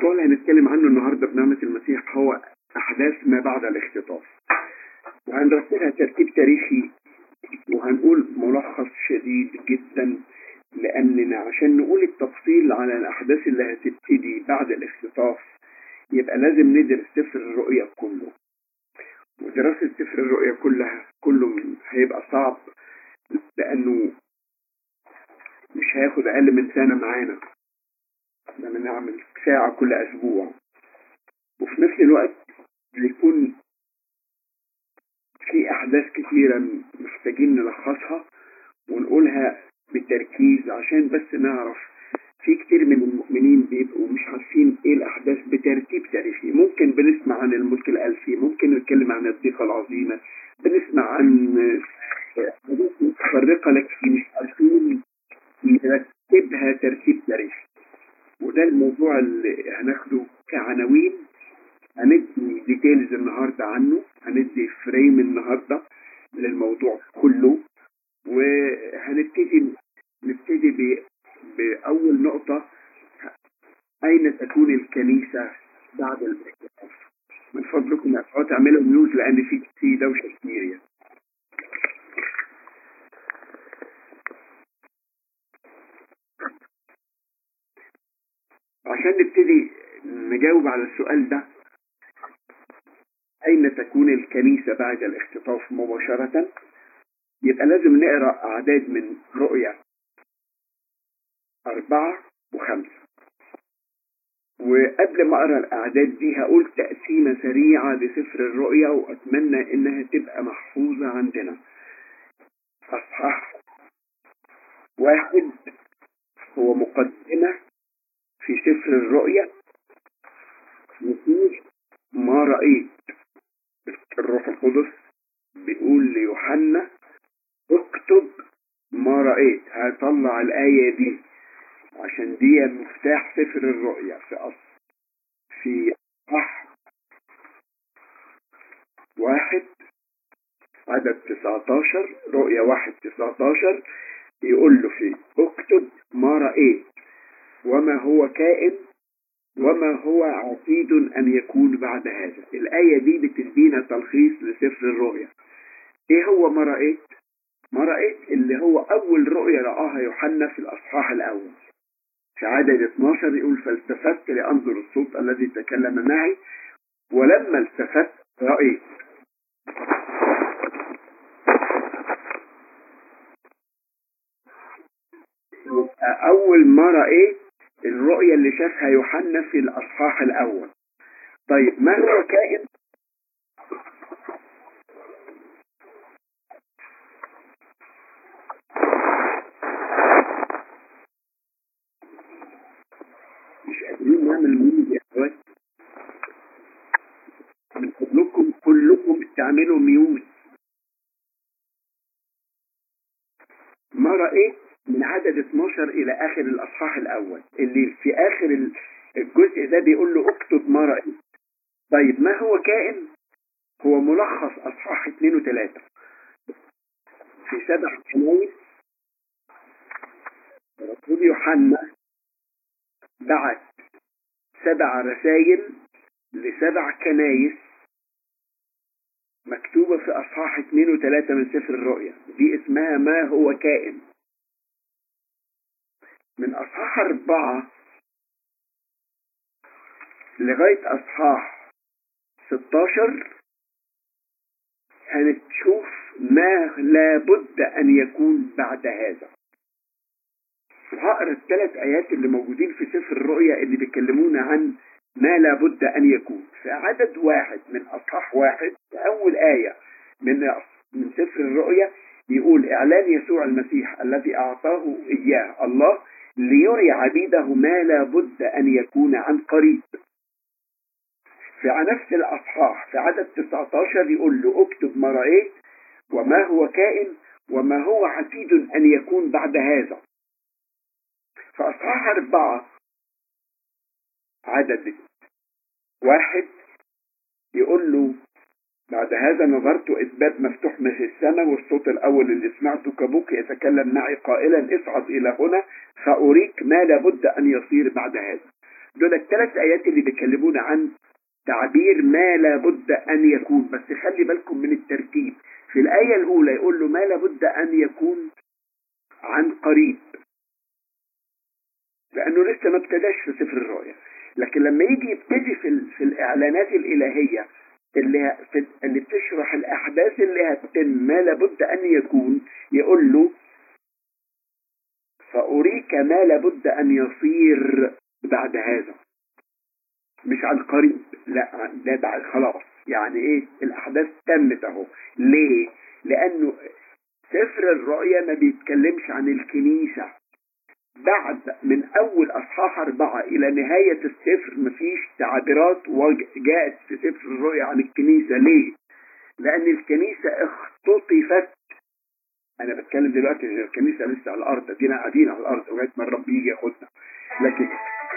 الموضوع اللي هنتكلم عنه النهارده بنعمة المسيح هو أحداث ما بعد الاختطاف وهنرتبها ترتيب تاريخي وهنقول ملخص شديد جدا لأننا عشان نقول التفصيل على الأحداث اللي هتبتدي بعد الاختطاف يبقى لازم ندرس سفر الرؤيا كله ودراسة سفر الرؤيا كلها كله هيبقى صعب لأنه مش هياخد أقل من سنة معانا لما نعمل ساعة كل أسبوع وفي نفس الوقت بيكون في أحداث كثيرة محتاجين نلخصها ونقولها بالتركيز عشان بس نعرف في كتير من المؤمنين بيبقوا مش عارفين ايه الأحداث بترتيب تاريخي ممكن بنسمع عن الملك الألفي ممكن نتكلم عن الضيقة العظيمة بنسمع عن حدوث متفرقة لكن مش عارفين نرتبها ترتيب تاريخي وده الموضوع اللي هناخده كعناوين هندي ديتيلز النهارده عنه هندي فريم النهارده للموضوع كله وهنبتدي نبتدي ب... بأول نقطة أين تكون الكنيسة بعد الاختلاف من فضلكم يا أخوات اعملوا ميوت لأن في في دوشة كتير يعني. عشان نبتدي نجاوب على السؤال ده أين تكون الكنيسة بعد الاختطاف مباشرة يبقى لازم نقرأ أعداد من رؤية أربعة وخمسة وقبل ما أقرأ الأعداد دي هقول تقسيمة سريعة لسفر الرؤيا وأتمنى إنها تبقى محفوظة عندنا أصحاح واحد هو مقدمة في سفر الرؤيا نقول ما رأيت الروح القدس بيقول ليوحنا اكتب ما رأيت هطلع الآية دي عشان دي مفتاح سفر الرؤيا في أصل في صح واحد عدد 19 رؤيا واحد 19 يقول له فيه اكتب ما رأيت وما هو كائن وما هو عتيد أن يكون بعد هذا الآية دي بتدينا تلخيص لسفر الرؤيا إيه هو ما رأيت؟ ما رأيت اللي هو أول رؤية رآها يوحنا في الأصحاح الأول في عدد 12 يقول فالتفت لأنظر الصوت الذي تكلم معي ولما التفت رأيت أول ما رأيت الرؤية اللي شافها يوحنا في الأصحاح الأول طيب ما هو كائن مش قادرين نعمل ميوت يا اخوات من فضلكم كلكم تعملوا ميوت ما رأيت من عدد 12 إلى آخر الأصحاح الأول اللي في آخر الجزء ده بيقول له اكتب ما رأيت طيب ما هو كائن هو ملخص أصحاح 2 و3 في سبع كنايس رسول يوحنا بعت سبع رسائل لسبع كنايس مكتوبة في أصحاح 2 و3 من سفر الرؤيا دي اسمها ما هو كائن من أصحاح أربعة لغاية أصحاح 16 هنشوف ما لابد أن يكون بعد هذا وهقرا الثلاث آيات اللي موجودين في سفر الرؤيا اللي بيكلمونا عن ما لابد أن يكون في عدد واحد من أصحاح واحد في أول آية من من سفر الرؤيا يقول إعلان يسوع المسيح الذي أعطاه إياه الله ليري عبيده ما لابد أن يكون عن قريب في نفس الأصحاح في عدد 19 يقول له اكتب ما رأيت وما هو كائن وما هو عتيد أن يكون بعد هذا في أصحاح أربعة عدد واحد يقول له بعد هذا نظرت إثبات مفتوح من السماء والصوت الأول اللي سمعته كبوك يتكلم معي قائلا اصعد إلى هنا فأريك ما لابد أن يصير بعد هذا دول الثلاث آيات اللي بيكلمونا عن تعبير ما لابد أن يكون بس خلي بالكم من الترتيب في الآية الأولى يقول له ما لابد أن يكون عن قريب لأنه لسه ما ابتداش في سفر الرؤيا لكن لما يجي يبتدي في, في الإعلانات الإلهية اللي اللي بتشرح الأحداث اللي هتتم ما لابد أن يكون يقول له فأريك ما لابد أن يصير بعد هذا مش عن قريب لا ده بعد خلاص يعني ايه الاحداث تمت اهو ليه لانه سفر الرؤيا ما بيتكلمش عن الكنيسة بعد من اول اصحاح اربعة الى نهاية السفر مفيش تعبيرات جاءت في سفر الرؤيا عن الكنيسة ليه لان الكنيسة اختطفت انا بتكلم دلوقتي الكنيسة لسه على الارض دينا قاعدين على الارض لغاية ما الرب يجي ياخدنا لكن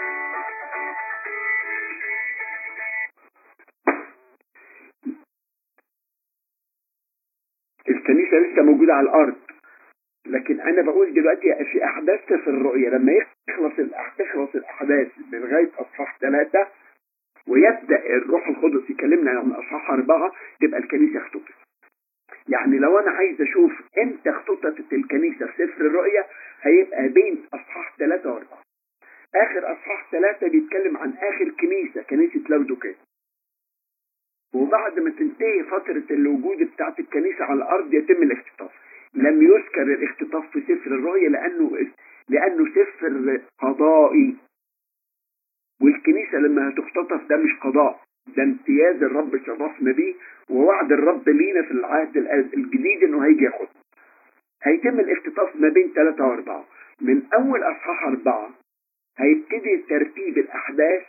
الكنيسة لسه موجودة على الأرض لكن أنا بقول دلوقتي في أحداث في الرؤية لما يخلص تخلص الأحداث لغاية أصحاح ثلاثة ويبدأ الروح القدس يكلمنا عن أصحاح أربعة تبقى الكنيسة اختطفت يعني لو أنا عايز أشوف إمتى اختطفت الكنيسة في سفر الرؤية هيبقى بين أصحاح ثلاثة وأربعة آخر أصحاح ثلاثة بيتكلم عن آخر كنيسة كنيسة لودوكيه وبعد ما تنتهي فترة الوجود بتاعت الكنيسة على الأرض يتم الاختطاف لم يذكر الاختطاف في سفر الرؤيا لأنه لأنه سفر قضائي والكنيسة لما هتختطف ده مش قضاء ده امتياز الرب شرفنا بيه ووعد الرب لينا في العهد الجديد انه هيجي ياخد هيتم الاختطاف ما بين ثلاثة واربعة من اول اصحاح اربعة هيبتدي ترتيب الاحداث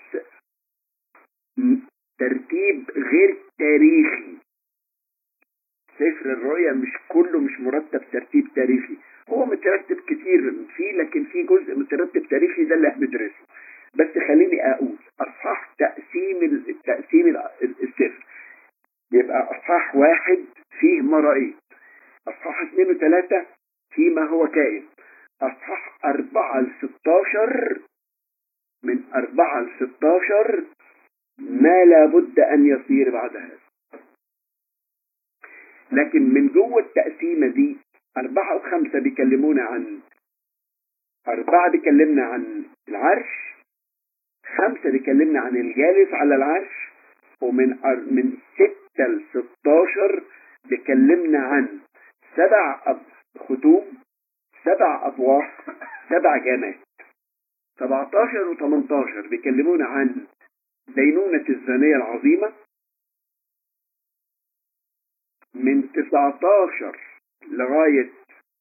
ترتيب غير تاريخي سفر الرؤيا مش كله مش مرتب ترتيب تاريخي هو مترتب كتير فيه لكن في جزء مترتب تاريخي ده اللي هندرسه بس خليني اقول اصحاح تقسيم التقسيم السفر يبقى اصحاح واحد فيه مرائي اصحاح اثنين وثلاثة فيما هو كائن اصحاح اربعة لستاشر من اربعة لستاشر ما لابد أن يصير بعد هذا لكن من جوه التقسيمة دي أربعة وخمسة بيكلمونا عن أربعة بيكلمنا عن العرش خمسة بيكلمنا عن الجالس على العرش ومن من ستة ل 16 بيكلمنا عن سبع ختوم سبع أبواح سبع جامات 17 و 18 بيكلمونا عن دينونة الزانية العظيمة من 19 لغاية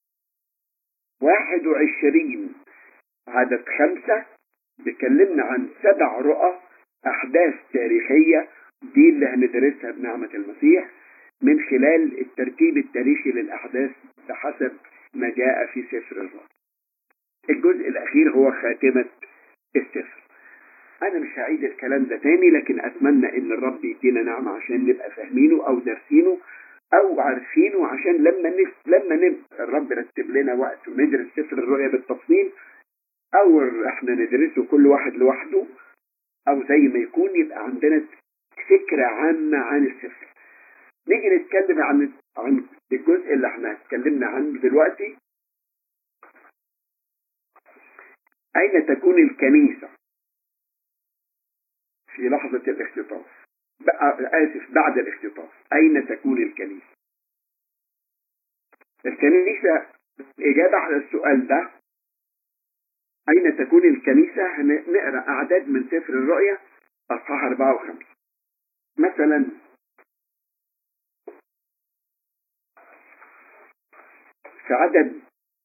21 عدد خمسة بيكلمنا عن سبع رؤى أحداث تاريخية دي اللي هندرسها بنعمة المسيح من خلال الترتيب التاريخي للأحداث بحسب ما جاء في سفر الرؤى الجزء الأخير هو خاتمة السفر انا مش هعيد الكلام ده تاني لكن اتمنى ان الرب يدينا نعمة عشان نبقى فاهمينه او دارسينه او عارفينه عشان لما نف... لما نب... الرب رتب لنا وقت وندرس سفر الرؤيا بالتفصيل او احنا ندرسه كل واحد لوحده او زي ما يكون يبقى عندنا فكرة عامة عن السفر نيجي نتكلم عن عن الجزء اللي احنا اتكلمنا عنه دلوقتي اين تكون الكنيسة في لحظة الاختطاف آسف بعد الاختطاف أين تكون الكنيسة الكنيسة الإجابة على السؤال ده أين تكون الكنيسة نقرأ أعداد من سفر الرؤيا أصحاح أربعة وخمسة مثلا في عدد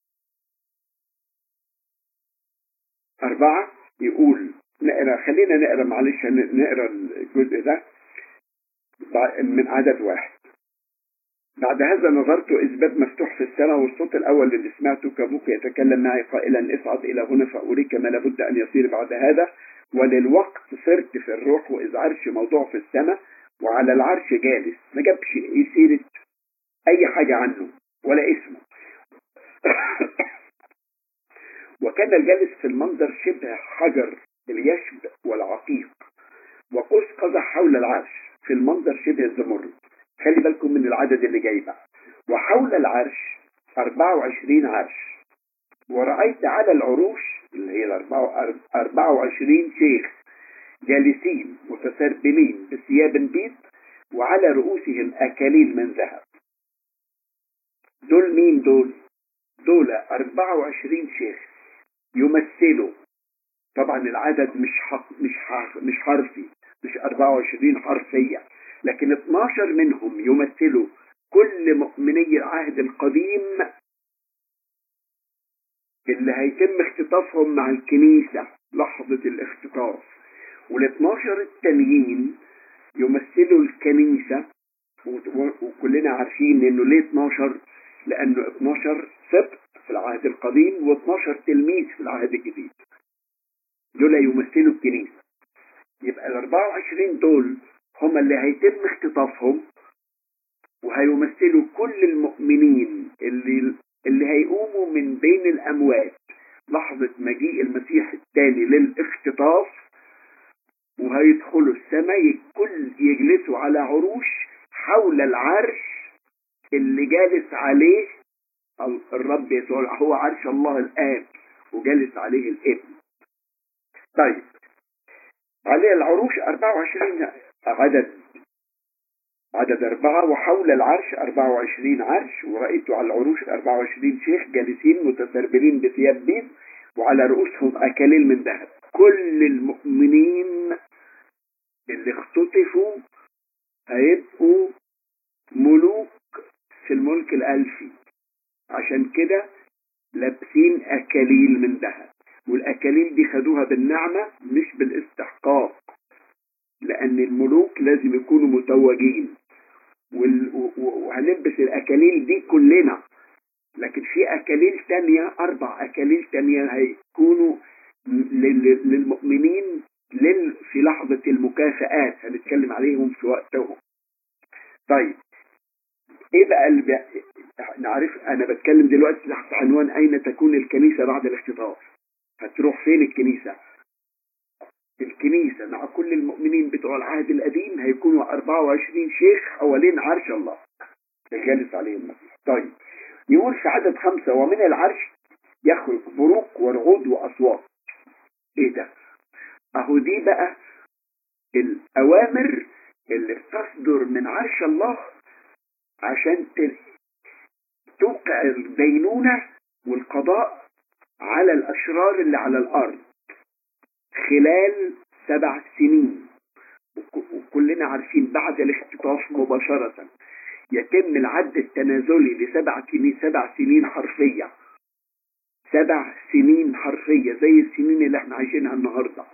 أربعة يقول نقرا خلينا نقرا معلش نقرا الجزء ده من عدد واحد بعد هذا نظرت إذ باب مفتوح في السماء والصوت الأول اللي سمعته كابوك يتكلم معي قائلا اصعد إلى هنا فأريك ما لابد أن يصير بعد هذا وللوقت صرت في الروح وإذ عرش موضوع في السماء وعلى العرش جالس ما جابش سيرة أي حاجة عنه ولا اسمه وكان الجالس في المنظر شبه حجر اليشب والعقيق وقوس قزح حول العرش في المنظر شبه الزمرد خلي بالكم من العدد اللي جاي بقى وحول العرش 24 عرش ورأيت على العروش اللي هي ال 24 شيخ جالسين متسربلين بثياب بيض وعلى رؤوسهم أكاليل من ذهب دول مين دول دول 24 شيخ يمثلوا طبعا العدد مش حق مش حق مش حرفي مش 24 حرفية لكن 12 منهم يمثلوا كل مؤمني العهد القديم اللي هيتم اختطافهم مع الكنيسة لحظة الاختطاف وال 12 التانيين يمثلوا الكنيسة وكلنا عارفين انه ليه 12 لانه 12 سبت في العهد القديم و12 تلميذ في العهد الجديد دول يمثلوا الكنيسة يبقى ال 24 دول هم اللي هيتم اختطافهم وهيمثلوا كل المؤمنين اللي اللي هيقوموا من بين الأموات لحظة مجيء المسيح الثاني للاختطاف وهيدخلوا السماء كل يجلسوا على عروش حول العرش اللي جالس عليه الرب يسوع هو عرش الله الآب وجالس عليه الابن طيب عليه العروش 24 عدد عدد أربعة وحول العرش 24 عرش ورأيت على العروش 24 شيخ جالسين متسربلين بثياب بيض وعلى رؤوسهم أكاليل من ذهب كل المؤمنين اللي اختطفوا هيبقوا ملوك في الملك الألفي عشان كده لابسين أكاليل من ذهب والأكاليل دي خدوها بالنعمة مش بالاستحقاق لأن الملوك لازم يكونوا متوجين وهنلبس الأكاليل دي كلنا لكن في أكاليل تانية أربع أكاليل تانية هيكونوا للمؤمنين لل في لحظة المكافآت هنتكلم عليهم في وقتهم طيب ايه بقى اللي نعرف انا بتكلم دلوقتي تحت عنوان اين تكون الكنيسة بعد الاختطاف هتروح فين الكنيسة الكنيسة مع كل المؤمنين بتوع العهد القديم هيكونوا 24 شيخ حوالين عرش الله الجالس عليه المسيح طيب يقول في عدد خمسة ومن العرش يخرج بروق ورعود وأصوات ايه ده اهو دي بقى الأوامر اللي بتصدر من عرش الله عشان توقع الدينونة والقضاء على الأشرار اللي على الأرض خلال سبع سنين وكلنا عارفين بعد الاختطاف مباشرة يتم العد التنازلي لسبع سنين سبع سنين حرفية سبع سنين حرفية زي السنين اللي احنا عايشينها النهاردة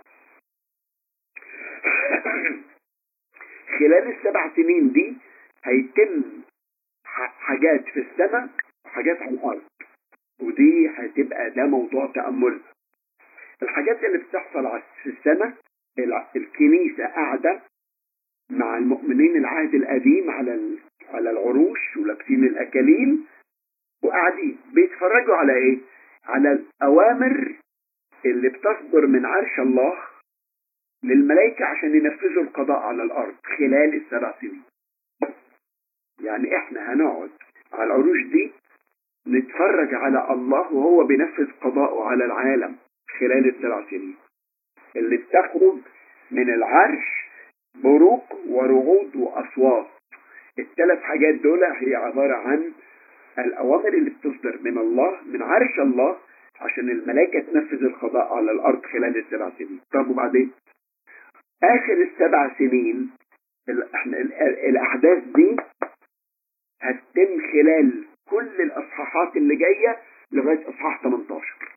خلال السبع سنين دي هيتم حاجات في السماء وحاجات على الأرض ودي هتبقى ده موضوع تأمل الحاجات اللي بتحصل في السماء الكنيسة قاعدة مع المؤمنين العهد القديم على على العروش ولابسين الأكاليل وقاعدين بيتفرجوا على ايه؟ على الأوامر اللي بتصدر من عرش الله للملائكة عشان ينفذوا القضاء على الأرض خلال السبع سنين يعني احنا هنقعد على العروش دي نتفرج على الله وهو بينفذ قضاءه على العالم خلال السبع سنين اللي بتخرج من العرش بروق ورعود وأصوات الثلاث حاجات دول هي عبارة عن الأوامر اللي بتصدر من الله من عرش الله عشان الملائكة تنفذ القضاء على الأرض خلال السبع سنين طب وبعدين آخر السبع سنين الأحداث دي هتتم خلال كل الأصحاحات اللي جاية لغاية أصحاح 18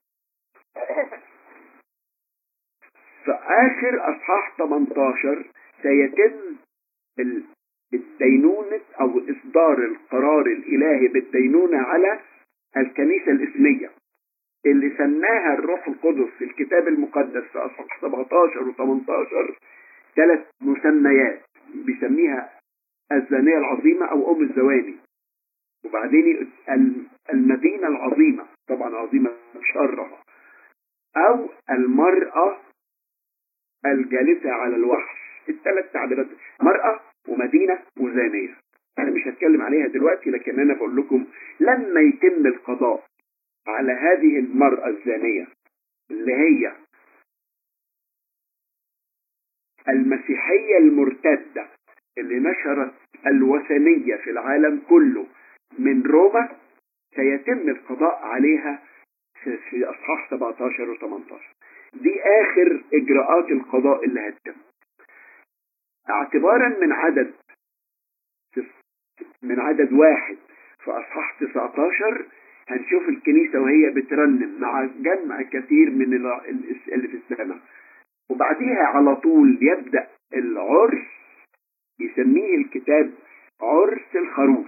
في آخر أصحاح 18 سيتم الدينونة أو إصدار القرار الإلهي بالدينونة على الكنيسة الإسمية اللي سماها الروح القدس في الكتاب المقدس في أصحاح 17 و 18 ثلاث مسميات بيسميها الزانية العظيمة أو أم الزواني وبعدين المدينة العظيمة طبعا عظيمة شرها أو المرأة الجالسة على الوحش الثلاث تعبيرات مرأة ومدينة وزانية أنا مش هتكلم عليها دلوقتي لكن أنا بقول لكم لما يتم القضاء على هذه المرأة الزانية اللي هي المسيحية المرتدة اللي نشرت الوثنية في العالم كله من روما سيتم القضاء عليها في أصحاح 17 و 18 دي آخر إجراءات القضاء اللي هتتم اعتبارا من عدد من عدد واحد في أصحاح 19 هنشوف الكنيسة وهي بترنم مع جمع كثير من اللي في السماء وبعديها على طول يبدأ العرس يسميه الكتاب عرس الخروف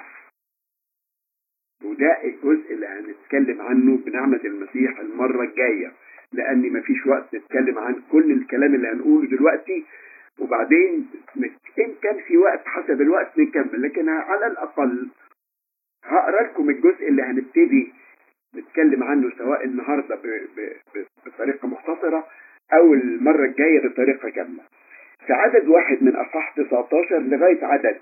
وده الجزء اللي هنتكلم عنه بنعمة المسيح المرة الجاية لأن مفيش وقت نتكلم عن كل الكلام اللي هنقوله دلوقتي وبعدين إن كان في وقت حسب الوقت نكمل لكن على الأقل هقرا لكم الجزء اللي هنبتدي نتكلم عنه سواء النهاردة بطريقة مختصرة أو المرة الجاية بطريقة كاملة في عدد واحد من أصح 19 لغاية عدد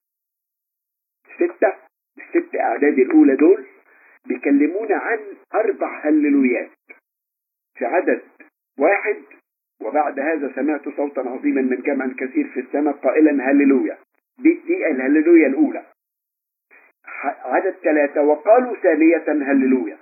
ستة الست أعداد الأولى دول بيكلمونا عن أربع هللويات في عدد واحد وبعد هذا سمعت صوتا عظيما من جمع كثير في السماء قائلا هللويا دي, دي الهللويا الأولى عدد ثلاثة وقالوا ثانية هللويا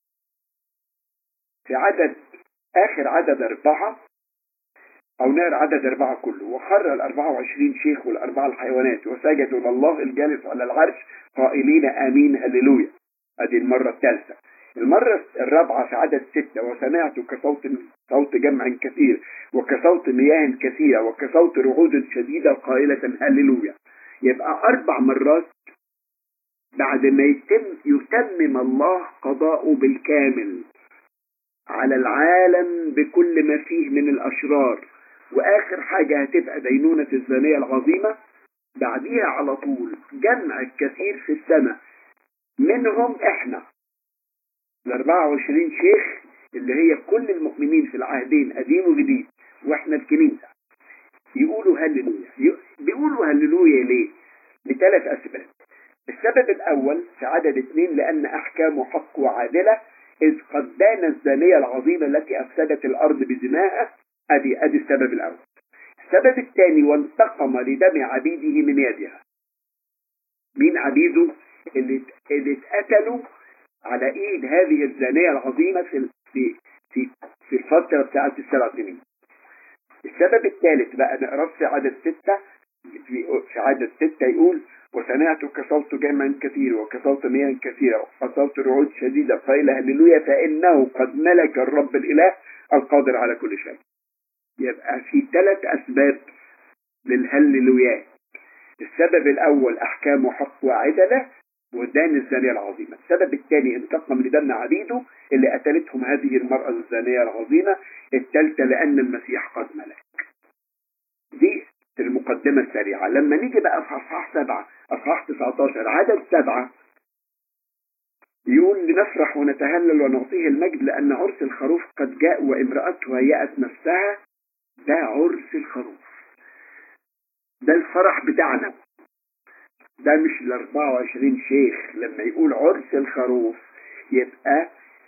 في عدد آخر عدد أربعة أو نار عدد أربعة كله وخر الأربعة وعشرين شيخ والأربعة الحيوانات وسجدوا لله الجالس على العرش قائلين آمين هللويا هذه المرة الثالثة المرة الرابعة في عدد ستة وسمعت كصوت صوت جمع كثير وكصوت مياه كثيرة وكصوت رعود شديدة قائلة هللويا يبقى أربع مرات بعد ما يتم يتمم الله قضاءه بالكامل على العالم بكل ما فيه من الأشرار وآخر حاجة هتبقى دينونة الزانية العظيمة بعديها على طول جمع الكثير في السماء منهم احنا ال 24 شيخ اللي هي كل المؤمنين في العهدين قديم وجديد واحنا الكنيسة يقولوا هللويا بيقولوا هللويا ليه؟ لثلاث أسباب السبب الأول في عدد اثنين لأن أحكامه حق وعادلة إذ قد دان الزانية العظيمة التي أفسدت الأرض بزناها أدي أدي السبب الأول السبب الثاني وانتقم لدم عبيده من يدها مين عبيده اللي اللي اتقتلوا على ايد هذه الزانية العظيمة في في في في الفترة بتاعت السبع سنين السبب الثالث بقى نقرأ في عدد ستة في, في عدد ستة يقول وسمعت كصوت جمع كثير وكصوت مياه كثيرة وكصوت رعود شديدة قيل هللويا فإنه قد ملك الرب الإله القادر على كل شيء يبقى في ثلاث أسباب للهللويات السبب الأول أحكام حق وعدلة ودان الزانية العظيمة السبب الثاني انتقم لدم عبيده اللي قتلتهم هذه المرأة الزانية العظيمة الثالثة لأن المسيح قد ملك دي المقدمة السريعة لما نيجي بقى في أصحاح سبعة أصحاح 19 عدد سبعة يقول لنفرح ونتهلل ونعطيه المجد لأن عرس الخروف قد جاء وامرأته هيأت نفسها ده عرس الخروف ده الفرح بتاعنا ده مش ال 24 شيخ لما يقول عرس الخروف يبقى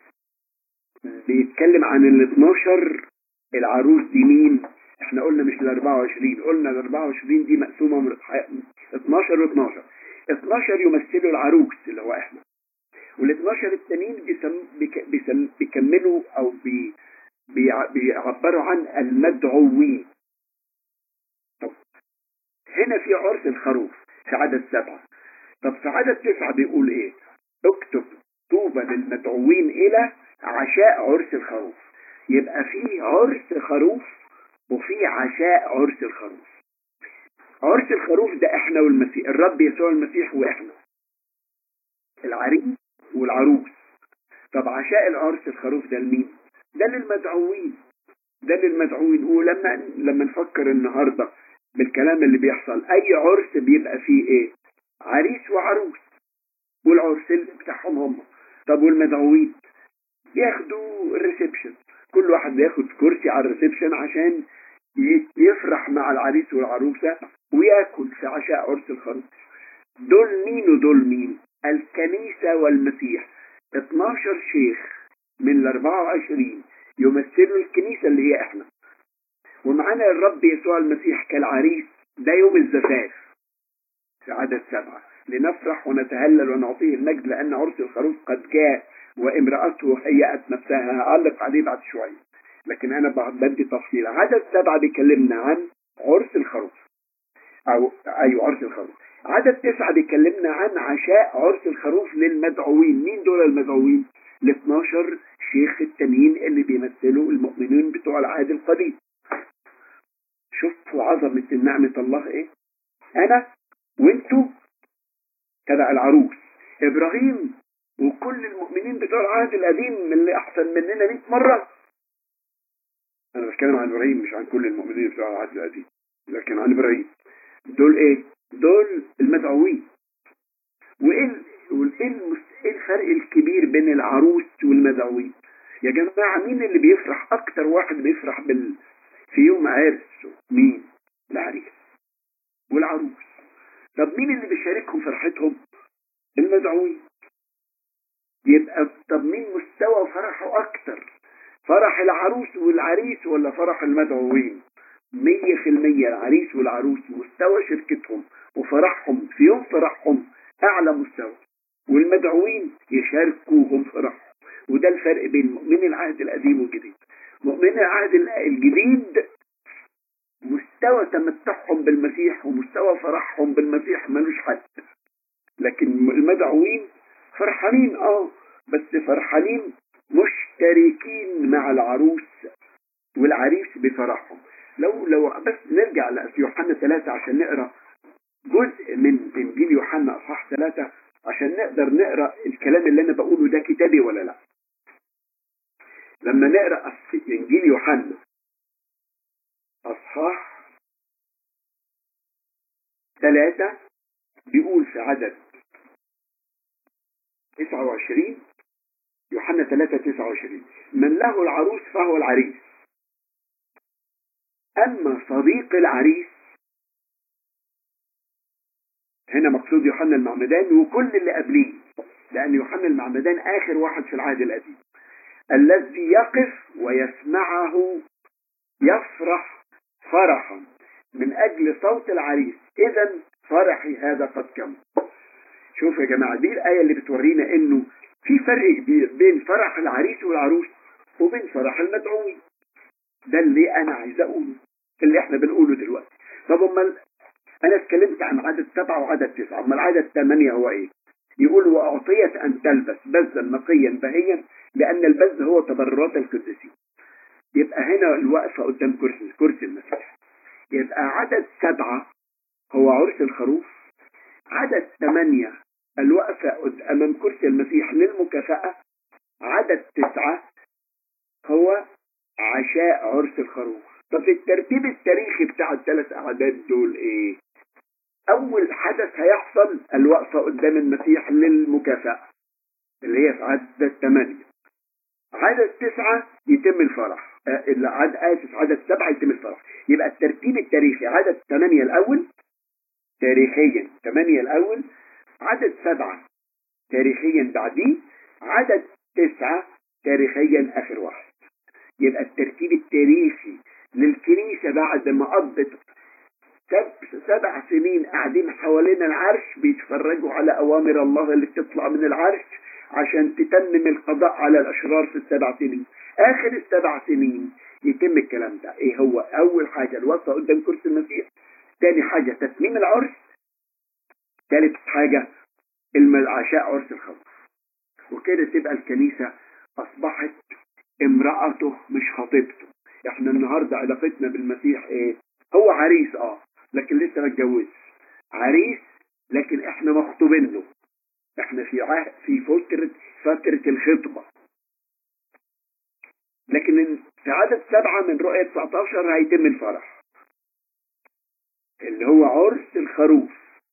بيتكلم عن ال 12 العروس دي مين احنا قلنا مش ال 24 قلنا ال 24 دي مقسومه من 12 و 12 12 يمثلوا العروس اللي هو احنا وال 12 التانيين بيسم بيسم بيكملوا او بي بيعبروا عن المدعوين طب هنا في عرس الخروف في عدد سبعة طب في عدد تسعة بيقول ايه اكتب طوبى للمدعوين الى عشاء عرس الخروف يبقى في عرس خروف وفي عشاء عرس الخروف عرس الخروف ده احنا والمسيح الرب يسوع المسيح واحنا العريس والعروس طب عشاء العرس الخروف ده لمين ده للمدعوين ده للمدعوين ولما لما نفكر النهارده بالكلام اللي بيحصل اي عرس بيبقى فيه ايه عريس وعروس والعرس بتاعهم هم طب والمدعوين ياخدوا الريسبشن كل واحد بياخد كرسي على الريسبشن عشان يفرح مع العريس والعروسة ويأكل في عشاء عرس الخروف دول مين ودول مين الكنيسة والمسيح 12 شيخ من ال 24 يمثلوا الكنيسة اللي هي احنا ومعانا الرب يسوع المسيح كالعريس ده يوم الزفاف في عدد سبعة لنفرح ونتهلل ونعطيه المجد لأن عرس الخروف قد جاء وامرأته هيأت نفسها هعلق عليه بعد شوية لكن أنا بدي تفصيل عدد سبعة بيكلمنا عن عرس الخروف أو أيوة عرس الخروف عدد تسعة بيكلمنا عن عشاء عرس الخروف للمدعوين مين دول المدعوين ال 12 شيخ التانيين اللي بيمثلوا المؤمنين بتوع العهد القديم شوفوا عظمة نعمة الله ايه انا وانتوا تبع العروس ابراهيم وكل المؤمنين بتوع العهد القديم اللي احسن مننا 100 مرة انا بتكلم عن ابراهيم مش عن كل المؤمنين بتوع العهد القديم لكن عن ابراهيم دول ايه دول المدعوين وايه وايه الفرق الكبير بين العروس والمدعوين يا جماعة مين اللي بيفرح اكتر واحد بيفرح بال في يوم عرسه مين العريس والعروس طب مين اللي بيشاركهم فرحتهم المدعوين يبقى طب مين مستوى فرحه اكتر فرح العروس والعريس ولا فرح المدعوين مية في المية العريس والعروس مستوى شركتهم وفرحهم في يوم فرحهم أعلى مستوى والمدعوين يشاركوهم فرحهم وده الفرق بين مؤمن العهد القديم والجديد مؤمن العهد الجديد مستوى تمتعهم بالمسيح ومستوى فرحهم بالمسيح ملوش حد لكن المدعوين فرحانين اه بس فرحانين مشتركين مع العروس والعريس بفرحهم لو لو بس نرجع ليوحنا ثلاثة عشان نقرا جزء من انجيل يوحنا اصحاح ثلاثة عشان نقدر نقرا الكلام اللي انا بقوله ده كتابي ولا لا لما نقرا انجيل يوحنا اصحاح ثلاثة بيقول في عدد 29 يوحنا 3 29 من له العروس فهو العريس أما صديق العريس هنا مقصود يوحنا المعمدان وكل اللي قبليه لأن يوحنا المعمدان آخر واحد في العهد القديم الذي يقف ويسمعه يفرح فرحا من أجل صوت العريس إذا فرحي هذا قد كم شوف يا جماعة دي الآية اللي بتورينا إنه في فرق كبير بين فرح العريس والعروس وبين فرح المدعوين ده اللي أنا عايز أقوله اللي إحنا بنقوله دلوقتي طب أمال أنا اتكلمت عن عدد سبعة وعدد تسعة أمال عدد ثمانية هو إيه؟ يقول وأعطيت أن تلبس بزا نقيا بهيا لأن البز هو تبررات القديسين يبقى هنا الوقفة قدام كرسي كرسي المسيح يبقى عدد سبعة هو عرس الخروف عدد ثمانية الوقفة أمام كرسي المسيح للمكافأة عدد تسعة هو عشاء عرس الخروف طب الترتيب التاريخي بتاع الثلاث أعداد دول إيه؟ أول حدث هيحصل الوقفة قدام المسيح للمكافأة اللي هي في عدد ثمانية عدد تسعة يتم الفرح عدد آسف عدد سبعة يتم الفرح يبقى الترتيب التاريخي عدد ثمانية الأول تاريخيا ثمانية الأول عدد سبعة تاريخيا بعديه عدد تسعة تاريخيا آخر واحد يبقى الترتيب التاريخي للكنيسة بعد ما قضت سبع سنين قاعدين حوالين العرش بيتفرجوا على أوامر الله اللي بتطلع من العرش عشان تتمم القضاء على الأشرار في السبع سنين آخر السبع سنين يتم الكلام ده إيه هو أول حاجة الوصفة قدام كرسي المسيح تاني حاجة تتميم العرس ثالث حاجة العشاء عرس الخوف وكده تبقى الكنيسة أصبحت امرأته مش خطيبته احنا النهاردة علاقتنا بالمسيح ايه هو عريس اه لكن لسه ما اتجوزش عريس لكن احنا مخطوبين له احنا في عهد في فترة فترة الخطبة لكن في عدد سبعة من رؤية 19 هيتم الفرح اللي هو عرس الخروف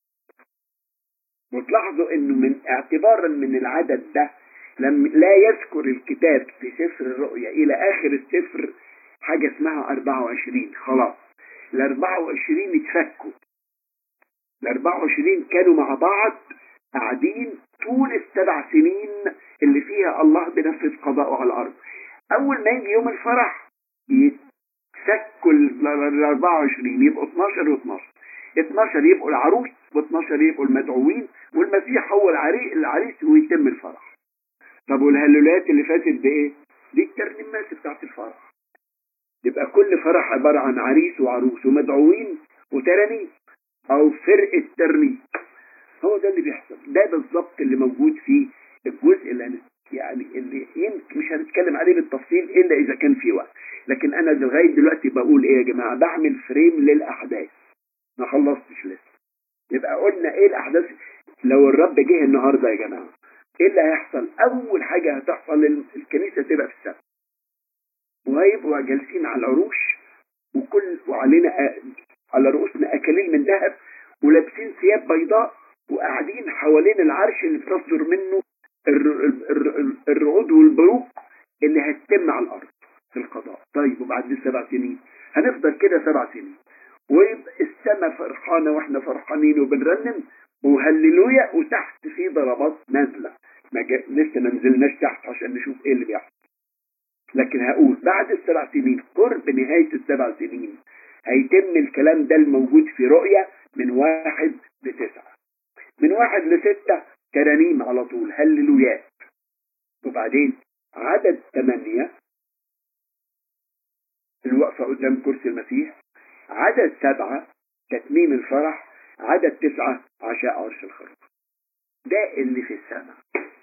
وتلاحظوا انه من اعتبارا من العدد ده لم لا يذكر الكتاب في سفر الرؤيا الى اخر السفر حاجة اسمها 24 خلاص ال 24 اتفكوا ال 24 كانوا مع بعض قاعدين طول السبع سنين اللي فيها الله بنفذ قضاءه على الأرض أول ما يجي يوم الفرح يتفكوا ال 24 يبقوا 12 و12 12 يبقوا العروس و12 يبقوا المدعوين والمسيح هو العريس العريس ويتم الفرح طب والهلولات اللي فاتت بايه؟ دي الترنيمات بتاعت الفرح يبقى كل فرح عبارة عن عريس وعروس ومدعوين وترانيم او فرقة ترنيم هو ده اللي بيحصل ده بالظبط اللي موجود في الجزء اللي أنا يعني اللي يمكن مش هنتكلم عليه بالتفصيل الا اذا كان في وقت لكن انا لغايه دلوقتي بقول ايه يا جماعه بعمل فريم للاحداث ما خلصتش لسه يبقى قلنا ايه الاحداث لو الرب جه النهارده يا جماعه ايه اللي هيحصل اول حاجه هتحصل الكنيسه تبقى في السماء وهيبقوا جالسين على العروش وكل وعلينا على رؤوسنا اكاليل من ذهب ولابسين ثياب بيضاء وقاعدين حوالين العرش اللي بتصدر منه الرعود والبروق اللي هتتم على الارض في القضاء طيب وبعد السبع سنين هنفضل كده سبع سنين ويبقى السماء فرحانة واحنا فرحانين وبنرنم وهللويا وتحت في ضربات نازلة ما جا... لسه ما نزلناش تحت عشان نشوف ايه اللي بيحصل لكن هقول بعد السبع سنين قرب نهاية السبع سنين هيتم الكلام ده الموجود في رؤية من واحد لتسعة من واحد لستة ترانيم على طول هللويات وبعدين عدد ثمانية الوقفة قدام كرسي المسيح عدد سبعة تتميم الفرح عدد تسعة عشاء عرش الخروف ده اللي في السماء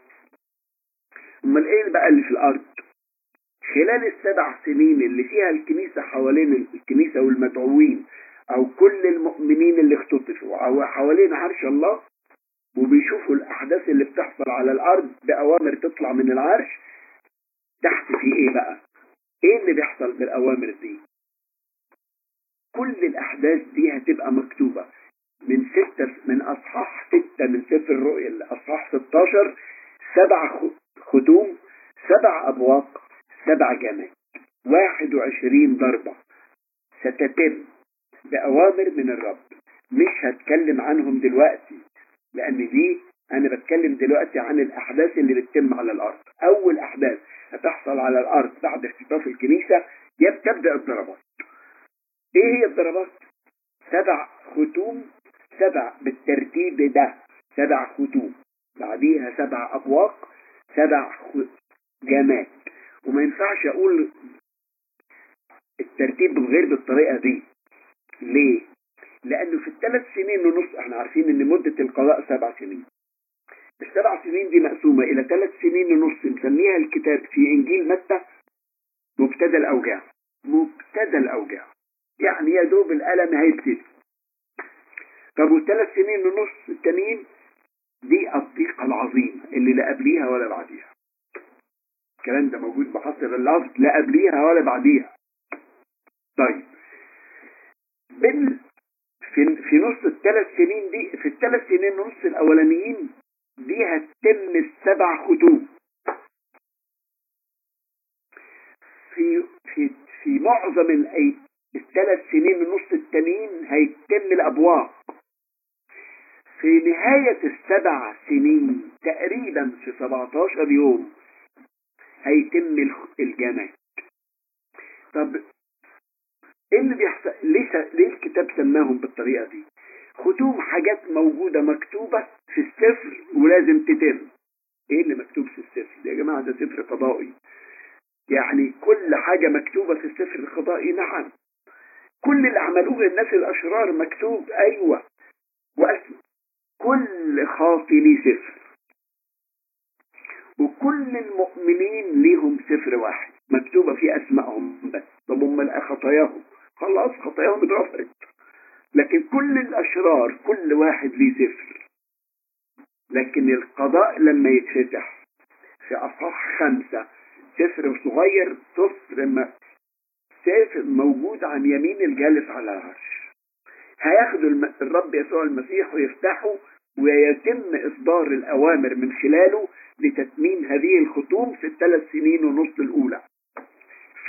امال ايه بقى اللي في الارض خلال السبع سنين اللي فيها الكنيسة حوالين الكنيسة والمدعوين او كل المؤمنين اللي اختطفوا او حوالين عرش الله وبيشوفوا الاحداث اللي بتحصل على الارض باوامر تطلع من العرش تحت في ايه بقى ايه اللي بيحصل بالاوامر دي كل الاحداث دي هتبقى مكتوبة من ستة من اصحاح ستة من سفر الرؤيا لاصحاح 16 سبع ختوم سبع ابواق سبع جمال واحد وعشرين ضربة ستتم بأوامر من الرب مش هتكلم عنهم دلوقتي لأن دي أنا بتكلم دلوقتي عن الأحداث اللي بتتم على الأرض أول أحداث هتحصل على الأرض بعد اختطاف الكنيسة تبدأ الضربات إيه هي الضربات؟ سبع ختوم سبع بالترتيب ده سبع ختوم بعديها سبع أبواق سبع جماد وما ينفعش أقول الترتيب غير بالطريقة دي ليه؟ لأنه في الثلاث سنين ونص احنا عارفين ان مدة القضاء سبع سنين السبع سنين دي مقسومة إلى ثلاث سنين ونص مسميها الكتاب في إنجيل متى مبتدى الأوجاع مبتدى الأوجاع يعني يا دوب الألم هيبتدي طب والثلاث سنين ونص التانيين دي الضيقة العظيمة اللي لا قبليها ولا بعديها الكلام ده موجود بحصر اللفظ لا قبليها ولا بعديها طيب بال في في نص الثلاث سنين دي في الثلاث سنين ونص الاولانيين دي هتتم السبع ختوم في في في معظم الاي الثلاث سنين ونص التانيين هيتم الابواب في نهاية السبع سنين تقريبا في 17 يوم هيتم الجماد طب ايه اللي بيحصل ليه ليه الكتاب سماهم بالطريقه دي ختوم حاجات موجوده مكتوبه في السفر ولازم تتم ايه اللي مكتوب في السفر يا جماعه ده سفر قضائي يعني كل حاجه مكتوبه في السفر القضائي نعم كل اللي عملوه الناس الاشرار مكتوب ايوه واسم كل خاطي ليه سفر وكل المؤمنين ليهم سفر واحد مكتوبة فيه أسمائهم بس طب هم خطاياهم خلاص خطاياهم اتغفرت لكن كل الأشرار كل واحد ليه سفر لكن القضاء لما يتفتح في أصح خمسة سفر صغير سفر سفر موجود عن يمين الجالس على العرش هياخدوا الرب يسوع المسيح ويفتحوا ويتم إصدار الأوامر من خلاله لتتميم هذه الختوم في الثلاث سنين ونص الأولى في في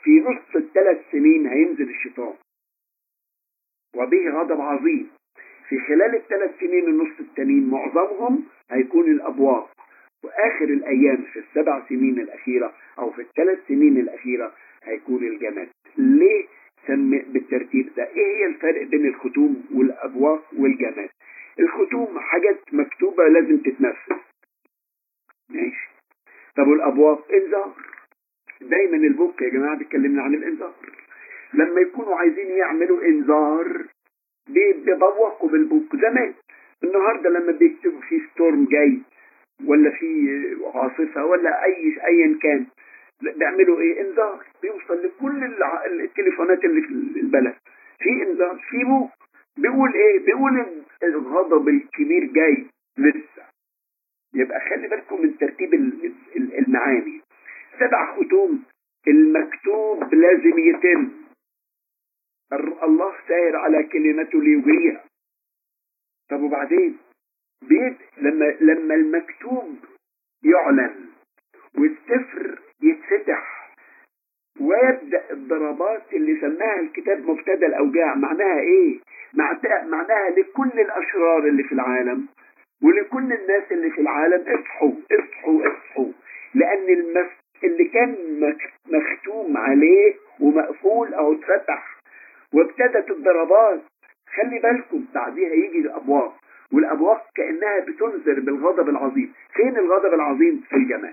في نص الثلاث سنين هينزل الشيطان وبه غضب عظيم في خلال الثلاث سنين النص التانيين معظمهم هيكون الأبواق وآخر الأيام في السبع سنين الأخيرة أو في الثلاث سنين الأخيرة هيكون الجماد ليه سمي بالترتيب ده ايه هي الفرق بين الختوم والأبواق والجماد الختوم حاجات مكتوبة لازم تتنفذ ماشي طب والأبواق انذار دايما البوك يا جماعة بيتكلمنا عن الانذار لما يكونوا عايزين يعملوا انذار بيبوقوا بالبوك زمان النهاردة لما بيكتبوا في ستورم جاي ولا في عاصفة ولا اي ايا كان بيعملوا ايه انذار بيوصل لكل الع- التليفونات اللي في البلد في انذار في بوك بيقول ايه بيقول الغضب الكبير جاي لسه يبقى خلي بالكم من ترتيب ال- ال- المعاني سبع ختوم المكتوب لازم يتم الر- الله سائر على كلمته ليجريها طب وبعدين بيت لما لما المكتوب يعلن والسفر يتفتح ويبدأ الضربات اللي سماها الكتاب مبتدى الأوجاع معناها إيه؟ معناها معناها لكل الأشرار اللي في العالم ولكل الناس اللي في العالم اصحوا اصحوا اصحوا لأن المس اللي كان مك- مختوم عليه ومقفول أو اتفتح وابتدت الضربات خلي بالكم بعديها يجي الأبواق والأبواق كأنها بتنذر بالغضب العظيم فين الغضب العظيم في الجمال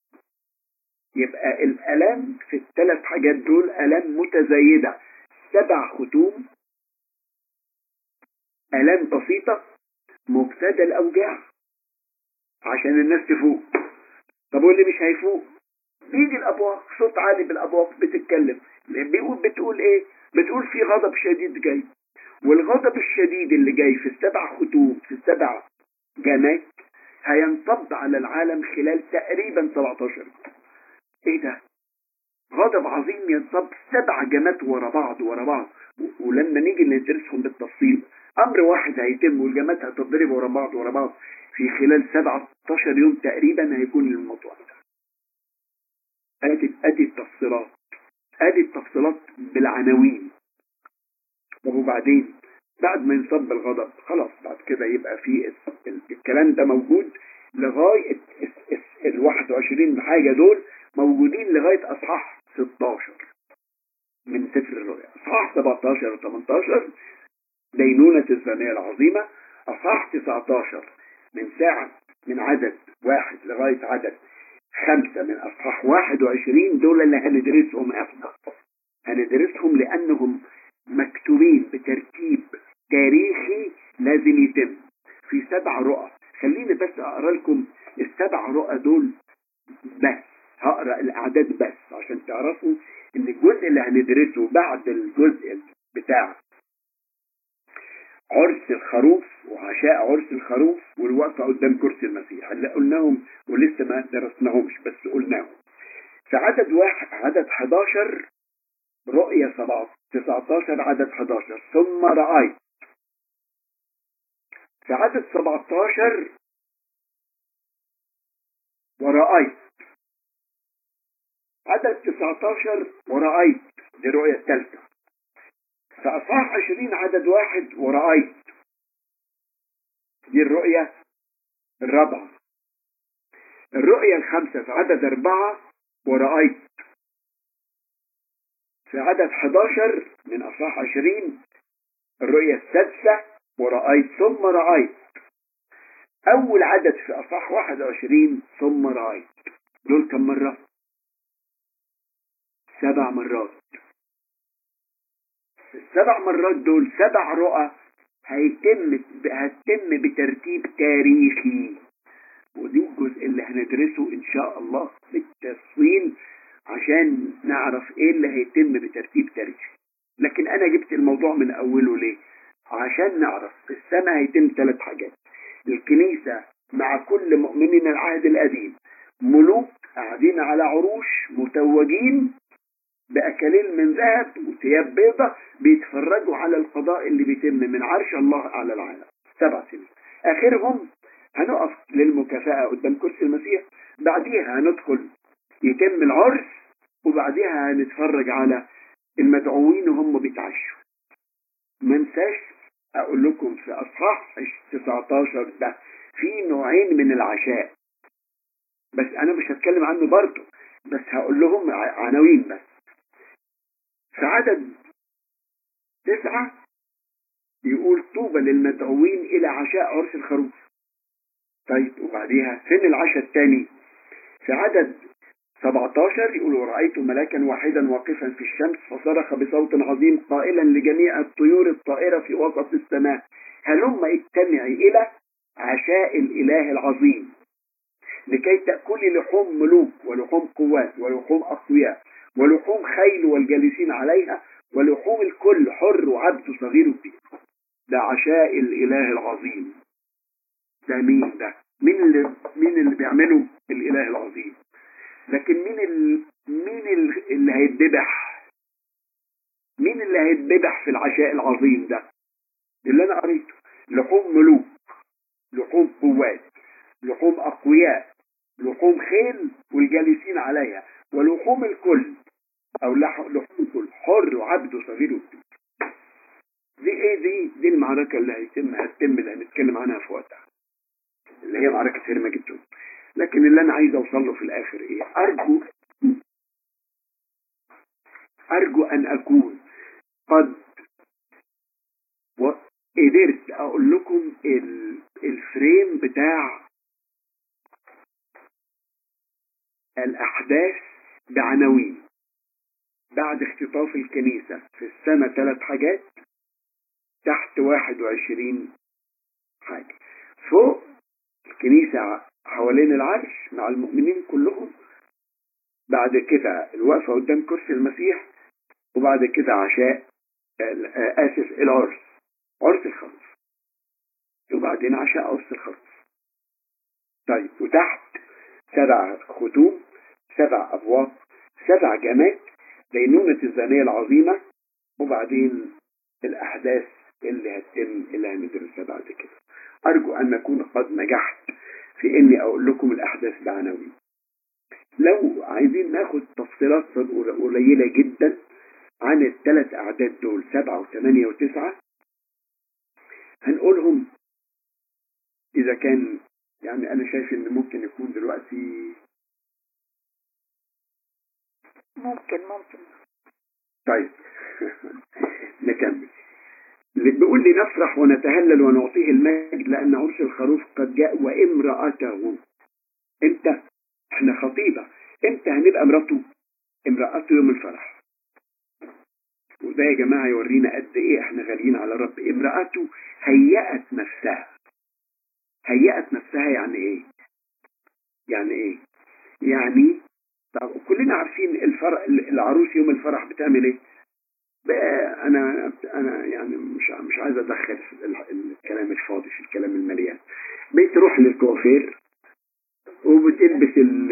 يبقى الألام في الثلاث حاجات دول ألام متزايدة سبع ختوم ألام بسيطة مبتدى الأوجاع عشان الناس تفوق طب واللي مش هيفوق بيجي الأبواق صوت عالي بالأبواق بتتكلم بيقول بتقول إيه بتقول في غضب شديد جاي والغضب الشديد اللي جاي في السبع ختوم في السبع جامات هينصب على العالم خلال تقريبا 17 ايه ده غضب عظيم ينصب سبع جمات ورا بعض ورا بعض و- ولما نيجي ندرسهم بالتفصيل امر واحد هيتم والجمات هتضرب ورا بعض ورا بعض في خلال 17 يوم تقريبا هيكون الموضوع ده ادي ادي التفصيلات ادي التفصيلات بالعناوين طب وبعدين بعد ما ينصب الغضب خلاص بعد كده يبقى في ال- ال- الكلام ده موجود لغاية ال- ال- ال 21 حاجة دول موجودين لغاية أصحاح 16 من سفر الرؤيا أصحاح 17 و 18 دينونة الزانية العظيمة أصحاح 19 من ساعة من عدد واحد لغاية عدد خمسة من أصحاح 21 دول اللي هندرسهم احنا هندرسهم لأنهم مكتوبين بترتيب تاريخي لازم يتم في سبع رؤى خليني بس أقرأ لكم السبع رؤى دول بس هقرأ الأعداد بس عشان تعرفوا إن الجزء اللي هندرسه بعد الجزء بتاع عرس الخروف وعشاء عرس الخروف والوقفة قدام كرسي المسيح اللي قلناهم ولسه ما درسناهمش بس قلناهم في عدد واحد عدد 11 رؤية 19 عدد 11 ثم رأيت في عدد 17 ورأيت عدد 19 ورأيت دي الرؤية الثالثة في أصحاح 20 عدد واحد ورأيت دي الرؤية الرابعة الرؤية الخامسة في عدد أربعة ورأيت في عدد 11 من أصحاح 20 الرؤية السادسة ورأيت ثم رأيت أول عدد في أصحاح 21 ثم رأيت دول كم مرة؟ سبع مرات السبع مرات دول سبع رؤى هيتم هتتم بترتيب تاريخي ودي الجزء اللي هندرسه ان شاء الله بالتفصيل عشان نعرف ايه اللي هيتم بترتيب تاريخي لكن انا جبت الموضوع من اوله ليه عشان نعرف في السماء هيتم ثلاث حاجات الكنيسة مع كل مؤمنين العهد القديم ملوك قاعدين على عروش متوجين بأكاليل من ذهب وثياب بيضة بيتفرجوا على القضاء اللي بيتم من عرش الله على العالم سبع سنين آخرهم هنقف للمكافأة قدام كرسي المسيح بعديها هندخل يتم العرس وبعديها هنتفرج على المدعوين وهم بيتعشوا ما انساش اقول لكم في اصحاح 19 ده في نوعين من العشاء بس انا مش هتكلم عنه برضه بس هقول لهم عناوين بس في عدد تسعة يقول طوبى للمدعوين إلى عشاء عرس الخروف طيب وبعديها فين العشاء الثاني في عدد 17 يقول ورأيت ملاكا واحدا واقفا في الشمس فصرخ بصوت عظيم قائلا لجميع الطيور الطائرة في وسط السماء هلم اجتمعي إلى عشاء الإله العظيم لكي تأكلي لحوم ملوك ولحوم قوات ولحوم أقوياء ولحوم خيل والجالسين عليها ولحوم الكل حر وعبد صغير وكبير ده عشاء الإله العظيم ده مين ده مين اللي مين اللي بيعمله الإله العظيم لكن مين ال... مين ال... اللي هيتذبح مين اللي هيتذبح في العشاء العظيم ده اللي انا قريته لحوم ملوك لحوم قوات لحوم اقوياء لحوم خيل والجالسين عليها ولحوم الكل او لحوم الكل حر وعبد وصغير وكبير دي ايه دي دي المعركة اللي هيتم هتتم اللي هنتكلم عنها في وقتها اللي هي معركة هرمجدون لكن اللي انا عايز اوصل له في الاخر ايه ارجو ارجو ان اكون قد قدرت اقول لكم الفريم بتاع الاحداث بعناوين بعد اختطاف الكنيسة في السنة ثلاث حاجات تحت واحد وعشرين حاجة فوق الكنيسة حوالين العرش مع المؤمنين كلهم بعد كده الوقفة قدام كرسي المسيح وبعد كده عشاء آسف العرس عرس الخروف وبعدين عشاء عرس الخروف طيب وتحت سبع ختوم سبع أبواب سبع جماد دينونة الزانية العظيمة وبعدين الأحداث اللي هتتم اللي هندرسها بعد كده أرجو أن أكون قد نجحت في إني أقول لكم الأحداث بعناوين لو عايزين ناخد تفصيلات قليلة جدا عن الثلاث أعداد دول سبعة وثمانية وتسعة هنقولهم إذا كان يعني أنا شايف إن ممكن يكون دلوقتي ممكن ممكن طيب نكمل بيقول لي نفرح ونتهلل ونعطيه المجد لأن عرس الخروف قد جاء وامرأته امتى احنا خطيبة امتى هنبقى امرأته امرأته يوم الفرح وده يا جماعة يورينا قد ايه احنا غاليين على رب امرأته هيأت نفسها هيأت نفسها يعني ايه يعني ايه يعني طب كلنا عارفين الفرح العروس يوم الفرح بتعمل ايه بقى انا انا يعني مش مش عايز ادخل الكلام الفاضي في الكلام المليان بتروح للكوافير وبتلبس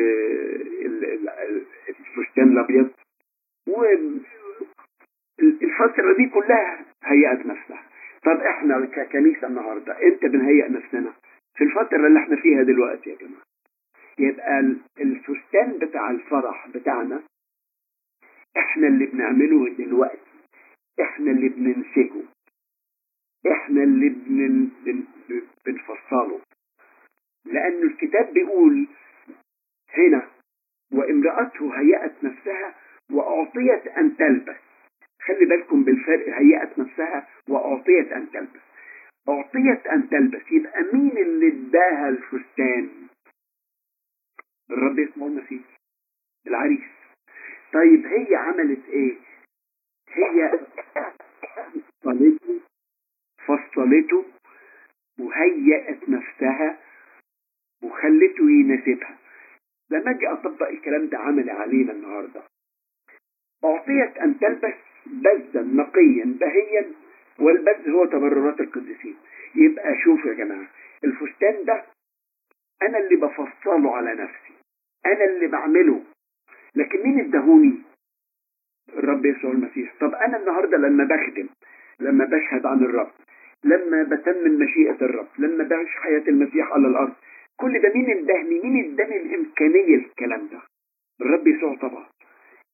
الفستان الابيض والفتره دي كلها هيئت نفسها طب احنا ككنيسه النهارده امتى بنهيئ نفسنا في الفتره اللي احنا فيها دلوقتي يا جماعه يبقى الفستان بتاع الفرح بتاعنا احنا اللي بنعمله دلوقتي احنا اللي بننسجه احنا اللي بن... بن... بنفصله لأن الكتاب بيقول هنا وامرأته هيأت نفسها وأعطيت أن تلبس خلي بالكم بالفرق هيأت نفسها وأعطيت أن تلبس أعطيت أن تلبس يبقى مين اللي اداها الفستان الرب اسمه المسيح العريس طيب هي عملت ايه هي فصلته فصلته وهيأت نفسها وخلته يناسبها لما اجي اطبق الكلام ده عملي علينا النهارده اعطيت ان تلبس بزا نقيا بهيا والبز هو تبررات القديسين يبقى شوفوا يا جماعه الفستان ده انا اللي بفصله على نفسي انا اللي بعمله لكن مين ادهوني الرب يسوع المسيح طب انا النهارده لما بخدم لما بشهد عن الرب لما بتمم مشيئة الرب لما بعيش حياة المسيح على الأرض كل ده مين اداني مين اداني الإمكانية الكلام ده الرب يسوع طبعا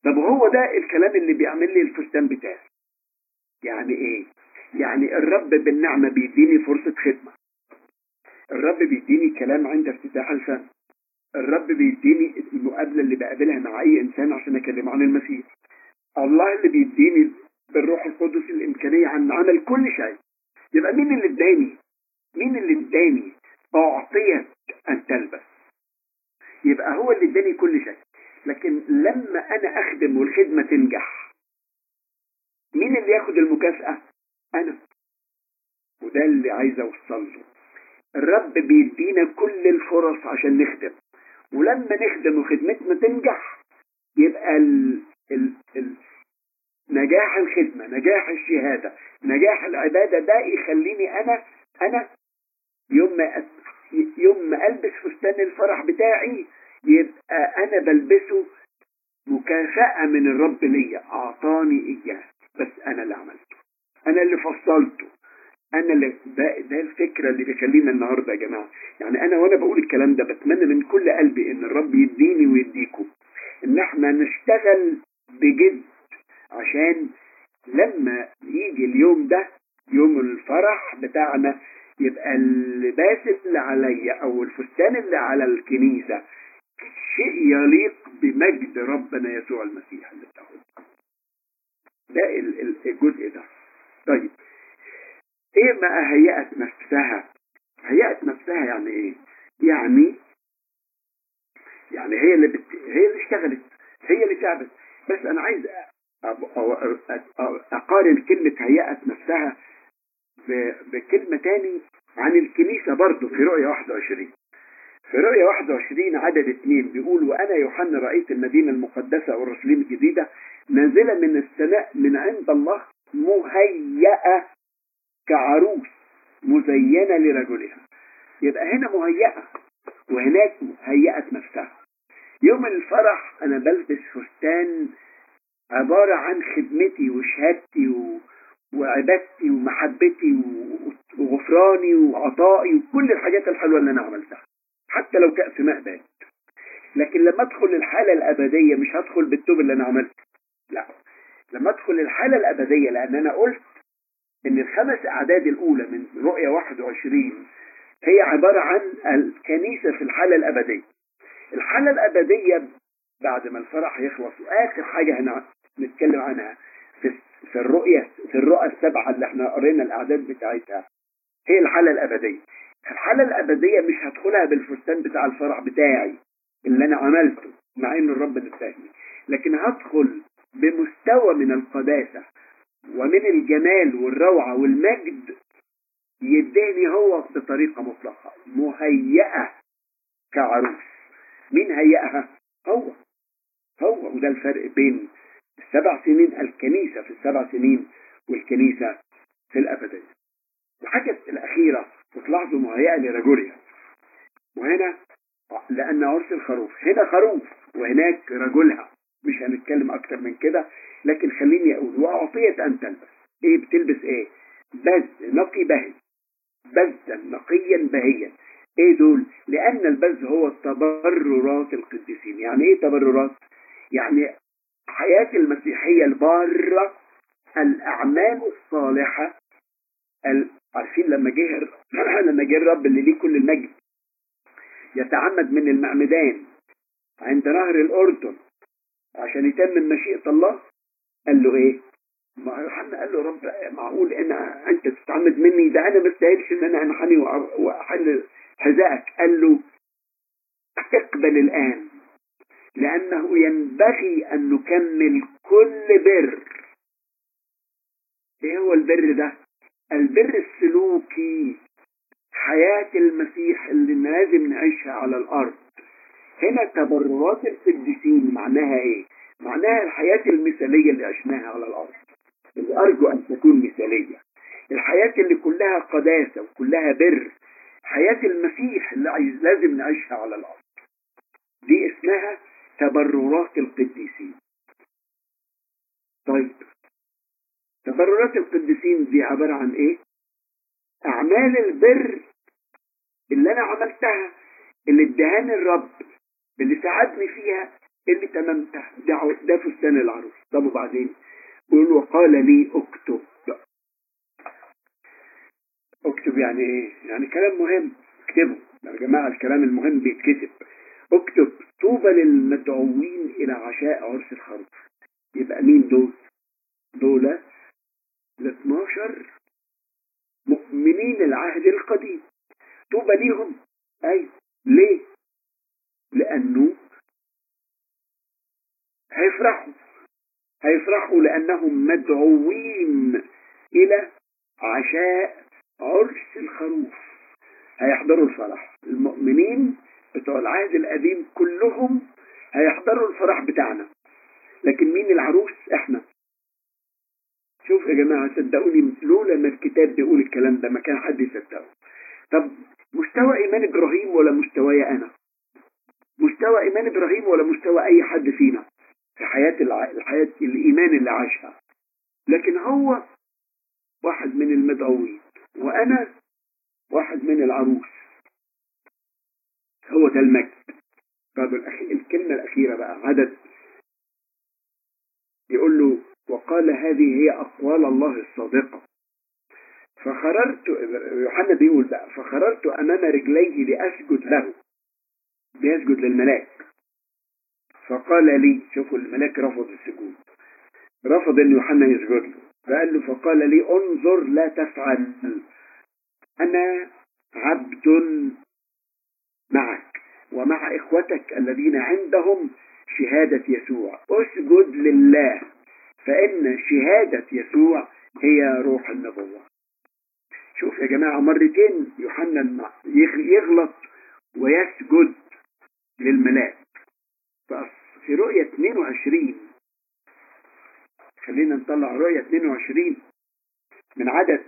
طب هو ده الكلام اللي بيعمل لي الفستان بتاعي يعني ايه يعني الرب بالنعمة بيديني فرصة خدمة الرب بيديني كلام عند افتتاح الفم الرب بيديني المقابلة اللي بقابلها مع أي إنسان عشان أكلمه عن المسيح الله اللي بيديني بالروح القدس الإمكانية عن عمل كل شيء يبقى مين اللي اداني مين اللي اداني أعطيت أن تلبس يبقى هو اللي اداني كل شيء لكن لما أنا أخدم والخدمة تنجح مين اللي ياخد المكافأة أنا وده اللي عايز أوصل له الرب بيدينا كل الفرص عشان نخدم ولما نخدم وخدمتنا تنجح يبقى ال ال ال نجاح الخدمة نجاح الشهادة نجاح العبادة ده يخليني أنا أنا يوم ما يوم ما ألبس فستان الفرح بتاعي يبقى أنا بلبسه مكافأة من الرب ليا أعطاني إياه بس أنا اللي عملته أنا اللي فصلته أنا اللي ده, ده الفكرة اللي بيخلينا النهاردة يا جماعة يعني أنا وأنا بقول الكلام ده بتمنى من كل قلبي إن الرب يديني ويديكم إن إحنا نشتغل بجد عشان لما يجي اليوم ده يوم الفرح بتاعنا يبقى اللباس اللي عليا او الفستان اللي على الكنيسة شيء يليق بمجد ربنا يسوع المسيح اللي بتاخد ده الجزء ده طيب ايه ما هيأت نفسها هيأت نفسها يعني ايه يعني يعني هي اللي بت... هي اللي اشتغلت هي اللي تعبت بس انا عايز اقارن كلمة هيأت نفسها بكلمة تاني عن الكنيسة برضه في رؤية 21 في رؤية 21 عدد اثنين بيقول وأنا يوحنا رأيت المدينة المقدسة والرسلين الجديدة نازلة من السماء من عند الله مهيئة كعروس مزينة لرجلها يبقى هنا مهيئة وهناك هيأت نفسها يوم الفرح أنا بلبس فستان عبارة عن خدمتي وشهادتي و... وعبادتي ومحبتي وغفراني وعطائي وكل الحاجات الحلوة اللي أنا عملتها حتى لو كأس ماء بارد لكن لما أدخل الحالة الأبدية مش هدخل بالتوب اللي أنا عملته لا لما أدخل الحالة الأبدية لأن أنا قلت إن الخمس أعداد الأولى من رؤية 21 هي عبارة عن الكنيسة في الحالة الأبدية الحالة الأبدية بعد ما الفرح يخلص وآخر حاجة هنا نتكلم عنها في في الرؤية في الرؤى السبعة اللي احنا قرينا الأعداد بتاعتها هي الحالة الأبدية الحالة الأبدية مش هدخلها بالفستان بتاع الفرح بتاعي اللي أنا عملته مع إن الرب نفعني لكن هدخل بمستوى من القداسة ومن الجمال والروعة والمجد يديني هو بطريقة مطلقة مهيئة كعروس مين هيئها هو هو وده الفرق بين السبع سنين الكنيسة في السبع سنين والكنيسة في الأبدية الحاجة الأخيرة وتلاحظوا مهيئة لرجلها وهنا لأن عرس الخروف هنا خروف وهناك رجلها مش هنتكلم أكتر من كده لكن خليني أقول وأعطيت أن تلبس إيه بتلبس إيه بز نقي بهي بزا نقيا بهيا ايه دول لان البز هو تبررات القديسين يعني ايه تبررات يعني حياة المسيحية البارة الأعمال الصالحة عارفين لما جه لما جه الرب اللي ليه كل المجد يتعمد من المعمدان عند نهر الأردن عشان يتمم مشيئة الله قال له ايه ما يوحنا قال له رب معقول ان انت تتعمد مني ده انا ما استاهلش ان انا انحني واحل حذائك قال له اقبل الان لانه ينبغي ان نكمل كل بر ايه هو البر ده البر السلوكي حياة المسيح اللي لازم نعيشها على الارض هنا تبررات القديسين معناها ايه معناها الحياة المثالية اللي عشناها على الارض اللي ارجو ان تكون مثالية الحياة اللي كلها قداسة وكلها بر حياة المسيح اللي لازم نعيشها على الارض دي اسمها تبررات القديسين طيب تبررات القديسين دي عبارة عن ايه اعمال البر اللي انا عملتها اللي ادهاني الرب اللي ساعدني فيها اللي تممته ده, ده فستان العروس طب وبعدين يقول وقال لي اكتب اكتب يعني ايه يعني كلام مهم اكتبه يا جماعة الكلام المهم بيتكتب اكتب طوبى للمدعوين الى عشاء عرس الخروف يبقى مين دول دول ال 12 مؤمنين العهد القديم طوبى ليهم اي ليه لانه هيفرحوا هيفرحوا لانهم مدعوين الى عشاء عرس الخروف هيحضروا الفرح المؤمنين بتوع العهد القديم كلهم هيحضروا الفرح بتاعنا لكن مين العروس احنا شوف يا جماعة صدقوني لولا ما الكتاب بيقول الكلام ده ما كان حد يصدقه طب مستوى ايمان ابراهيم ولا مستواي انا مستوى ايمان ابراهيم ولا مستوى اي حد فينا في حياة الع... الحياة الايمان اللي عاشها لكن هو واحد من المدعوين وانا واحد من العروس هو ده المجد طب الكلمة الأخيرة بقى عدد يقول له وقال هذه هي أقوال الله الصادقة فخررت يوحنا بيقول بقى فخررت أمام رجليه لأسجد له بيسجد للملاك فقال لي شوفوا الملاك رفض السجود رفض ان يوحنا يسجد له فقال له فقال لي انظر لا تفعل انا عبد معك ومع اخوتك الذين عندهم شهادة يسوع اسجد لله فان شهادة يسوع هي روح النبوة شوف يا جماعة مرتين يوحنا يغلط ويسجد للملاك في رؤية 22 خلينا نطلع رؤية 22 من عدد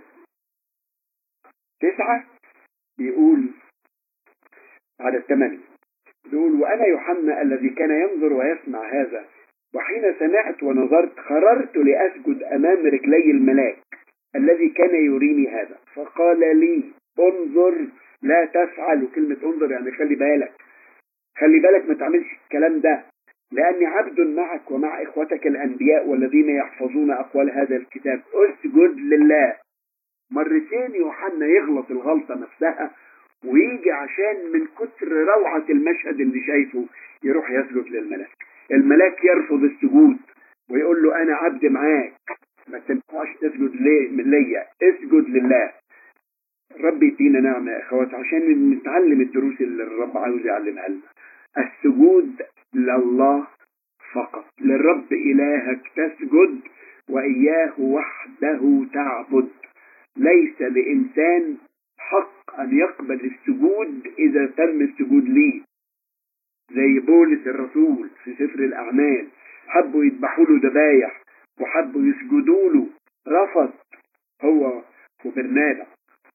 تسعة بيقول عدد ثمانية بيقول وأنا يوحنا الذي كان ينظر ويسمع هذا وحين سمعت ونظرت خررت لأسجد أمام رجلي الملاك الذي كان يريني هذا فقال لي انظر لا تفعل وكلمة انظر يعني خلي بالك خلي بالك ما تعملش الكلام ده لأني عبد معك ومع إخوتك الأنبياء والذين يحفظون أقوال هذا الكتاب اسجد لله مرتين يوحنا يغلط الغلطة نفسها ويجي عشان من كتر روعة المشهد اللي شايفه يروح يسجد للملاك الملاك يرفض السجود ويقول له أنا عبد معاك ما تنفعش تسجد ليا اسجد لله رب يدينا نعمة يا اخوات عشان نتعلم الدروس اللي الرب عاوز يعلمها لنا السجود لله فقط للرب إلهك تسجد وإياه وحده تعبد ليس لإنسان حق أن يقبل السجود إذا تم السجود ليه زي بولس الرسول في سفر الأعمال حبوا يذبحوا له ذبايح وحبوا يسجدوا له رفض هو وبرنابا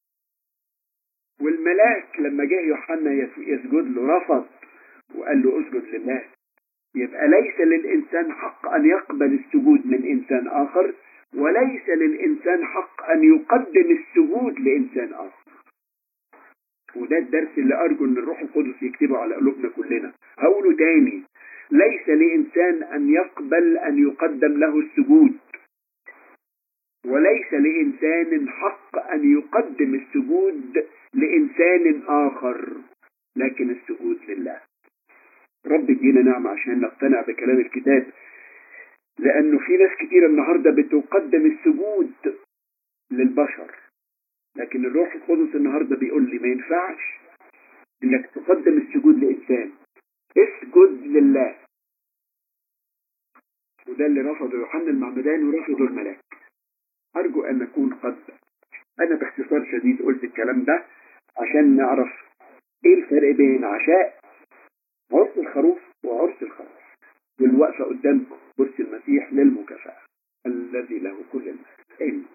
والملاك لما جه يوحنا يسجد له رفض وقال له اسجد لله يبقى ليس للإنسان حق أن يقبل السجود من إنسان آخر وليس للإنسان حق أن يقدم السجود لإنسان آخر وده الدرس اللي أرجو أن الروح القدس يكتبه على قلوبنا كلنا هقوله تاني ليس لإنسان أن يقبل أن يقدم له السجود وليس لإنسان حق أن يقدم السجود لإنسان آخر لكن السجود لله رب يدينا نعمة عشان نقتنع بكلام الكتاب لأنه في ناس كتير النهاردة بتقدم السجود للبشر لكن الروح القدس النهاردة بيقول لي ما ينفعش انك تقدم السجود لإنسان اسجد لله وده اللي رفضه يوحنا المعمدان ورفضه الملاك أرجو أن نكون قد أنا باختصار شديد قلت الكلام ده عشان نعرف إيه الفرق بين عشاء عرس الخروف وعرس الخروف والوقفة قدام كرسي المسيح للمكافأة الذي له كل المجد